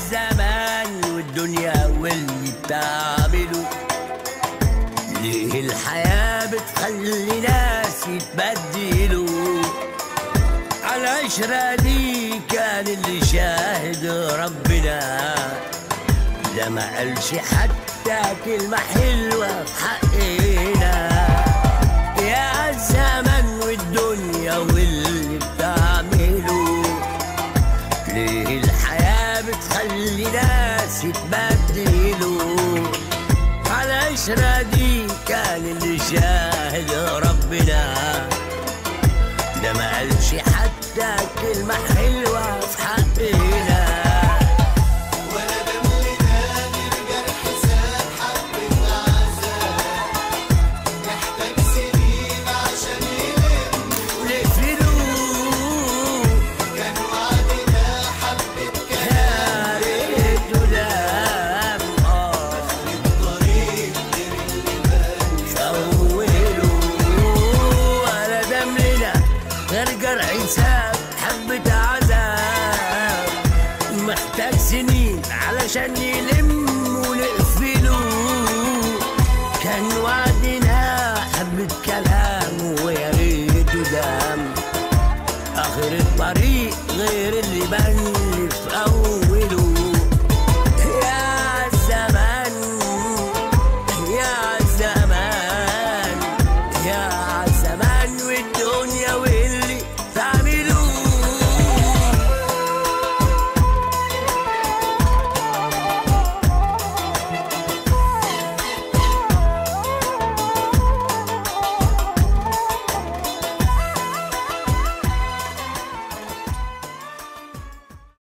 الزمان والدنيا واللي بتعمله ليه الحياة بتخلي ناس يتبدلوا على العشرة دي كان اللي شاهد ربنا ده ما قالش حتى كلمة حلوة في حقنا يا الزمن والدنيا واللي بتعمله ليه الحياة بتخلي ناس يتبدلوا على العشرة دي كان اللي شاهد ربنا ده ما قالش حتى كلمة حلوة في حقنا ولا دمنا نرجع حساب حبة عذاب محتاج سنين عشان يلم ونقفلوا كان وعدنا حبة يا ريت دام آه الطريق غير اللي بان شولوا ولا دمنا غير جرح حساب حبة عذاب محتاج سنين علشان يلم ونقفلوا كان وعدنا حبة كلام ويا ريته دام آخر الطريق غير اللي بان في أول